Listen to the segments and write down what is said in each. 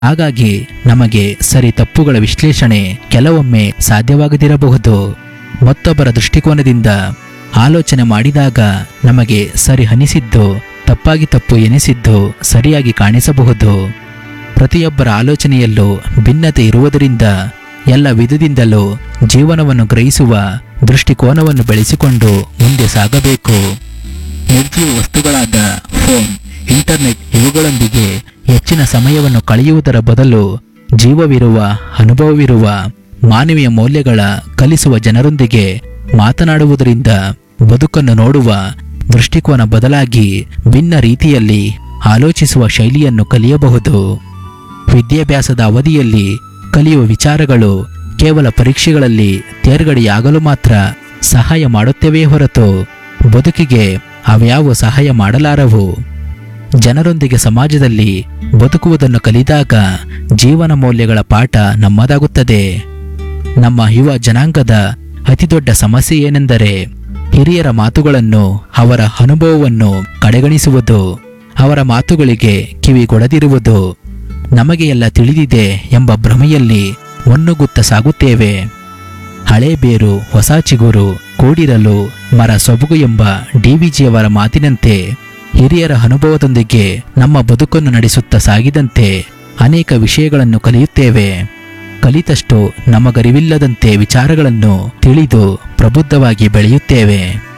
ಹಾಗಾಗಿ ನಮಗೆ ಸರಿ ತಪ್ಪುಗಳ ವಿಶ್ಲೇಷಣೆ ಕೆಲವೊಮ್ಮೆ ಸಾಧ್ಯವಾಗದಿರಬಹುದು ಮತ್ತೊಬ್ಬರ ದೃಷ್ಟಿಕೋನದಿಂದ ಆಲೋಚನೆ ಮಾಡಿದಾಗ ನಮಗೆ ಸರಿ ಅನಿಸಿದ್ದು ತಪ್ಪಾಗಿ ತಪ್ಪು ಎನಿಸಿದ್ದು ಸರಿಯಾಗಿ ಕಾಣಿಸಬಹುದು ಪ್ರತಿಯೊಬ್ಬರ ಆಲೋಚನೆಯಲ್ಲೂ ಭಿನ್ನತೆ ಇರುವುದರಿಂದ ಎಲ್ಲ ವಿಧದಿಂದಲೂ ಜೀವನವನ್ನು ಗ್ರಹಿಸುವ ದೃಷ್ಟಿಕೋನವನ್ನು ಬೆಳೆಸಿಕೊಂಡು ಮುಂದೆ ಸಾಗಬೇಕು ನಿರ್ಜೀವ ವಸ್ತುಗಳಾದ ಫೋನ್ ಇಂಟರ್ನೆಟ್ ಇವುಗಳೊಂದಿಗೆ ಹೆಚ್ಚಿನ ಸಮಯವನ್ನು ಕಳೆಯುವುದರ ಬದಲು ಜೀವವಿರುವ ಅನುಭವವಿರುವ ಮಾನವೀಯ ಮೌಲ್ಯಗಳ ಕಲಿಸುವ ಜನರೊಂದಿಗೆ ಮಾತನಾಡುವುದರಿಂದ ಬದುಕನ್ನು ನೋಡುವ ದೃಷ್ಟಿಕೋನ ಬದಲಾಗಿ ಭಿನ್ನ ರೀತಿಯಲ್ಲಿ ಆಲೋಚಿಸುವ ಶೈಲಿಯನ್ನು ಕಲಿಯಬಹುದು ವಿದ್ಯಾಭ್ಯಾಸದ ಅವಧಿಯಲ್ಲಿ ಕಲಿಯುವ ವಿಚಾರಗಳು ಕೇವಲ ಪರೀಕ್ಷೆಗಳಲ್ಲಿ ತೇರ್ಗಡೆಯಾಗಲು ಮಾತ್ರ ಸಹಾಯ ಮಾಡುತ್ತವೇ ಹೊರತು ಬದುಕಿಗೆ ಅವ್ಯಾವ ಸಹಾಯ ಮಾಡಲಾರವು ಜನರೊಂದಿಗೆ ಸಮಾಜದಲ್ಲಿ ಬದುಕುವುದನ್ನು ಕಲಿದಾಗ ಜೀವನ ಮೌಲ್ಯಗಳ ಪಾಠ ನಮ್ಮದಾಗುತ್ತದೆ ನಮ್ಮ ಯುವ ಜನಾಂಗದ ಅತಿದೊಡ್ಡ ಸಮಸ್ಯೆ ಏನೆಂದರೆ ಹಿರಿಯರ ಮಾತುಗಳನ್ನು ಅವರ ಅನುಭವವನ್ನು ಕಡೆಗಣಿಸುವುದು ಅವರ ಮಾತುಗಳಿಗೆ ಕಿವಿಗೊಡದಿರುವುದು ನಮಗೆ ಎಲ್ಲ ತಿಳಿದಿದೆ ಎಂಬ ಭ್ರಮೆಯಲ್ಲಿ ಮುನ್ನುಗ್ಗುತ್ತ ಸಾಗುತ್ತೇವೆ ಹಳೆ ಬೇರು ಹೊಸ ಚಿಗುರು ಕೂಡಿರಲು ಮರ ಸೊಬಗು ಎಂಬ ಡಿವಿಜಿಯವರ ಮಾತಿನಂತೆ ಹಿರಿಯರ ಅನುಭವದೊಂದಿಗೆ ನಮ್ಮ ಬದುಕನ್ನು ನಡೆಸುತ್ತಾ ಸಾಗಿದಂತೆ ಅನೇಕ ವಿಷಯಗಳನ್ನು ಕಲಿಯುತ್ತೇವೆ ಕಲಿತಷ್ಟು ನಮಗರಿವಿಲ್ಲದಂತೆ ವಿಚಾರಗಳನ್ನು ತಿಳಿದು ಪ್ರಬುದ್ಧವಾಗಿ ಬೆಳೆಯುತ್ತೇವೆ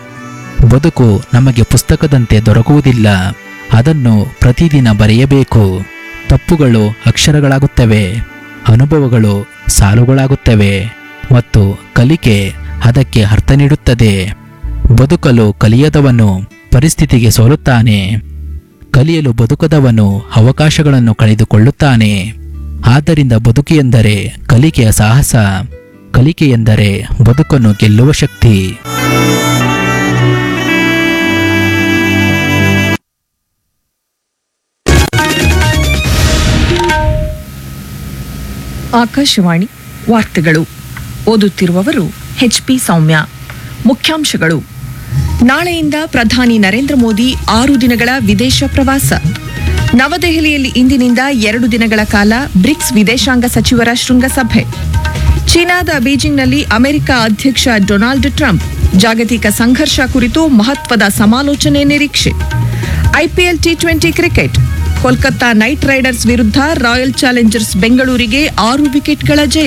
ಬದುಕು ನಮಗೆ ಪುಸ್ತಕದಂತೆ ದೊರಕುವುದಿಲ್ಲ ಅದನ್ನು ಪ್ರತಿದಿನ ಬರೆಯಬೇಕು ತಪ್ಪುಗಳು ಅಕ್ಷರಗಳಾಗುತ್ತವೆ ಅನುಭವಗಳು ಸಾಲುಗಳಾಗುತ್ತವೆ ಮತ್ತು ಕಲಿಕೆ ಅದಕ್ಕೆ ಅರ್ಥ ನೀಡುತ್ತದೆ ಬದುಕಲು ಕಲಿಯದವನು ಪರಿಸ್ಥಿತಿಗೆ ಸೋಲುತ್ತಾನೆ ಕಲಿಯಲು ಬದುಕದವನು ಅವಕಾಶಗಳನ್ನು ಕಳೆದುಕೊಳ್ಳುತ್ತಾನೆ ಆದ್ದರಿಂದ ಬದುಕು ಎಂದರೆ ಕಲಿಕೆಯ ಸಾಹಸ ಕಲಿಕೆ ಎಂದರೆ ಬದುಕನ್ನು ಗೆಲ್ಲುವ ಶಕ್ತಿ ಆಕಾಶವಾಣಿ ವಾರ್ತೆಗಳು ಓದುತ್ತಿರುವವರು ಎಚ್ಪಿ ಸೌಮ್ಯ ಮುಖ್ಯಾಂಶಗಳು ನಾಳೆಯಿಂದ ಪ್ರಧಾನಿ ನರೇಂದ್ರ ಮೋದಿ ಆರು ದಿನಗಳ ವಿದೇಶ ಪ್ರವಾಸ ನವದೆಹಲಿಯಲ್ಲಿ ಇಂದಿನಿಂದ ಎರಡು ದಿನಗಳ ಕಾಲ ಬ್ರಿಕ್ಸ್ ವಿದೇಶಾಂಗ ಸಚಿವರ ಶೃಂಗಸಭೆ ಚೀನಾದ ಬೀಜಿಂಗ್ನಲ್ಲಿ ಅಮೆರಿಕ ಅಧ್ಯಕ್ಷ ಡೊನಾಲ್ಡ್ ಟ್ರಂಪ್ ಜಾಗತಿಕ ಸಂಘರ್ಷ ಕುರಿತು ಮಹತ್ವದ ಸಮಾಲೋಚನೆ ನಿರೀಕ್ಷೆ IPL T twenty cricket Kolkata Knight Riders ವಿರುದ್ಧ ರಾಯಲ್ ಚಾಲೆಂಜರ್ಸ್ ಬೆಂಗಳೂರಿಗೆ ಆರು ವಿಕೆಟ್ಗಳ ಜಯ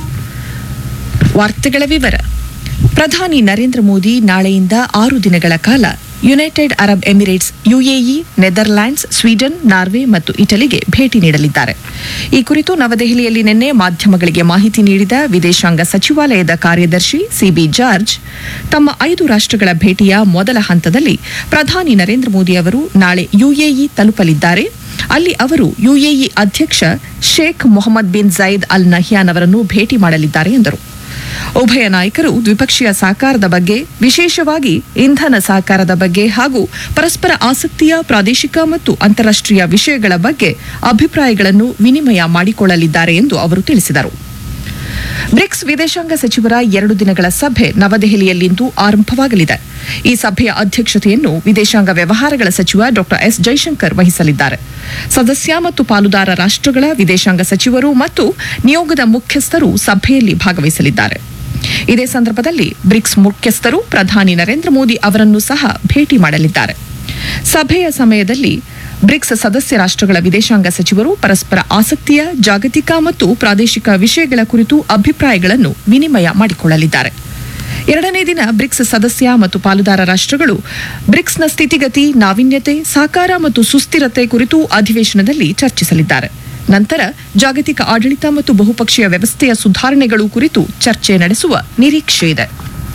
ವಾರ್ತೆಗಳ ವಿವರ ಪ್ರಧಾನಿ ನರೇಂದ್ರ ಮೋದಿ ನಾಳೆಯಿಂದ ಆರು ದಿನಗಳ ಕಾಲ United Arab Emirates UAE Netherlands Sweden Norway ಮತ್ತು ಇಟಲಿಗೆ ಭೇಟಿ ನೀಡಲಿದ್ದಾರೆ ಈ ಕುರಿತು ನವದೆಹಲಿಯಲ್ಲಿ ನಿನ್ನೆ ಮಾಧ್ಯಮಗಳಿಗೆ ಮಾಹಿತಿ ನೀಡಿದ ವಿದೇಶಾಂಗ ಸಚಿವಾಲಯದ ಕಾರ್ಯದರ್ಶಿ ಸಿಬಿ ಜಾರ್ಜ್ ತಮ್ಮ ಐದು ರಾಷ್ಟ್ರಗಳ ಭೇಟಿಯ ಮೊದಲ ಹಂತದಲ್ಲಿ ಪ್ರಧಾನಿ ನರೇಂದ್ರ ಮೋದಿ ಅವರು ನಾಳೆ ಯುಎಇ ತಲುಪಲಿದ್ದಾರೆ ಅಲ್ಲಿ ಅವರು ಯುಎಇ ಅಧ್ಯಕ್ಷ Sheikh Mohammed bin zaid Al Nahyan ಅವರನ್ನು ಭೇಟಿ ಮಾಡಲಿದ್ದಾರೆ ಎಂದರು ಉಭಯ ನಾಯಕರು ದ್ವಿಪಕ್ಷೀಯ ಸಹಕಾರದ ಬಗ್ಗೆ ವಿಶೇಷವಾಗಿ ಇಂಧನ ಸಹಕಾರದ ಬಗ್ಗೆ ಹಾಗೂ ಪರಸ್ಪರ ಆಸಕ್ತಿಯ ಪ್ರಾದೇಶಿಕ ಮತ್ತು ಅಂತಾರಾಷ್ಟ್ರೀಯ ವಿಷಯಗಳ ಬಗ್ಗೆ ಅಭಿಪ್ರಾಯಗಳನ್ನು ವಿನಿಮಯ ಮಾಡಿಕೊಳ್ಳಲಿದ್ದಾರೆ ಎಂದು ಅವರು ತಿಳಿಸಿದರು ಬ್ರಿಕ್ಸ್ ವಿದೇಶಾಂಗ ಸಚಿವರ ಎರಡು ದಿನಗಳ ಸಭೆ ನವದೆಹಲಿಯಲ್ಲಿಂದು ಆರಂಭವಾಗಲಿದೆ ಈ ಸಭೆಯ ಅಧ್ಯಕ್ಷತೆಯನ್ನು ವಿದೇಶಾಂಗ ವ್ಯವಹಾರಗಳ ಸಚಿವ ಡಾ ಎಸ್ ಜೈಶಂಕರ್ ವಹಿಸಲಿದ್ದಾರೆ ಸದಸ್ಯ ಮತ್ತು ಪಾಲುದಾರ ರಾಷ್ಟ್ರಗಳ ವಿದೇಶಾಂಗ ಸಚಿವರು ಮತ್ತು ನಿಯೋಗದ ಮುಖ್ಯಸ್ಥರು ಸಭೆಯಲ್ಲಿ ಭಾಗವಹಿಸಲಿದ್ದಾರೆ ಇದೇ ಸಂದರ್ಭದಲ್ಲಿ ಬ್ರಿಕ್ಸ್ ಮುಖ್ಯಸ್ಥರು ಪ್ರಧಾನಿ ನರೇಂದ್ರ ಮೋದಿ ಅವರನ್ನು ಸಹ ಭೇಟಿ ಮಾಡಲಿದ್ದಾರೆ ಸಭೆಯ ಸಮಯದಲ್ಲಿ ಬ್ರಿಕ್ಸ್ ಸದಸ್ಯ ರಾಷ್ಟ್ರಗಳ ವಿದೇಶಾಂಗ ಸಚಿವರು ಪರಸ್ಪರ ಆಸಕ್ತಿಯ ಜಾಗತಿಕ ಮತ್ತು ಪ್ರಾದೇಶಿಕ ವಿಷಯಗಳ ಕುರಿತು ಅಭಿಪ್ರಾಯಗಳನ್ನು ವಿನಿಮಯ ಮಾಡಿಕೊಳ್ಳಲಿದ್ದಾರೆ ಎರಡನೇ ದಿನ ಬ್ರಿಕ್ಸ್ ಸದಸ್ಯ ಮತ್ತು ಪಾಲುದಾರ ರಾಷ್ಟ್ರಗಳು ಬ್ರಿಕ್ಸ್ನ ಸ್ಥಿತಿಗತಿ ನಾವೀನ್ಯತೆ ಸಹಕಾರ ಮತ್ತು ಸುಸ್ಥಿರತೆ ಕುರಿತು ಅಧಿವೇಶನದಲ್ಲಿ ಚರ್ಚಿಸಲಿದ್ದಾರೆ ನಂತರ ಜಾಗತಿಕ ಆಡಳಿತ ಮತ್ತು ಬಹುಪಕ್ಷೀಯ ವ್ಯವಸ್ಥೆಯ ಸುಧಾರಣೆಗಳು ಕುರಿತು ಚರ್ಚೆ ನಡೆಸುವ ನಿರೀಕ್ಷೆ ಇದೆ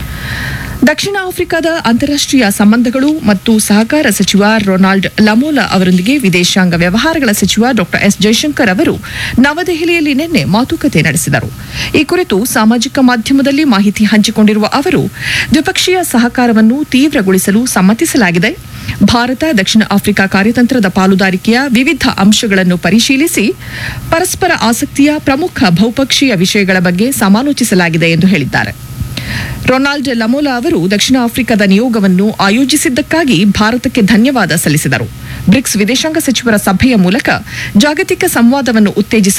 ದಕ್ಷಿಣ ಆಫ್ರಿಕಾದ ಅಂತಾರಾಷ್ಟ್ರೀಯ ಸಂಬಂಧಗಳು ಮತ್ತು ಸಹಕಾರ ಸಚಿವ ರೊನಾಲ್ಡ್ ಲಮೋಲಾ ಅವರೊಂದಿಗೆ ವಿದೇಶಾಂಗ ವ್ಯವಹಾರಗಳ ಸಚಿವ ಡಾ ಎಸ್ ಜೈಶಂಕರ್ ಅವರು ನವದೆಹಲಿಯಲ್ಲಿ ನಿನ್ನೆ ಮಾತುಕತೆ ನಡೆಸಿದರು ಈ ಕುರಿತು ಸಾಮಾಜಿಕ ಮಾಧ್ಯಮದಲ್ಲಿ ಮಾಹಿತಿ ಹಂಚಿಕೊಂಡಿರುವ ಅವರು ದ್ವಿಪಕ್ಷೀಯ ಸಹಕಾರವನ್ನು ತೀವ್ರಗೊಳಿಸಲು ಸಮ್ಮತಿಸಲಾಗಿದೆ ಭಾರತ ದಕ್ಷಿಣ ಆಫ್ರಿಕಾ ಕಾರ್ಯತಂತ್ರದ ಪಾಲುದಾರಿಕೆಯ ವಿವಿಧ ಅಂಶಗಳನ್ನು ಪರಿಶೀಲಿಸಿ ಪರಸ್ಪರ ಆಸಕ್ತಿಯ ಪ್ರಮುಖ ಬಹುಪಕ್ಷೀಯ ವಿಷಯಗಳ ಬಗ್ಗೆ ಸಮಾಲೋಚಿಸಲಾಗಿದೆ ಎಂದು ಹೇಳಿದ್ದಾರೆ ರೊನಾಲ್ಡ್ ಲಮೋಲಾ ಅವರು ದಕ್ಷಿಣ ಆಫ್ರಿಕಾದ ನಿಯೋಗವನ್ನು ಆಯೋಜಿಸಿದ್ದಕ್ಕಾಗಿ ಭಾರತಕ್ಕೆ ಧನ್ಯವಾದ ಸಲ್ಲಿಸಿದರು ಬ್ರಿಕ್ಸ್ ವಿದೇಶಾಂಗ ಸಚಿವರ ಸಭೆಯ ಮೂಲಕ ಜಾಗತಿಕ ಸಂವಾದವನ್ನು ಉತ್ತೇಜಿಸಲು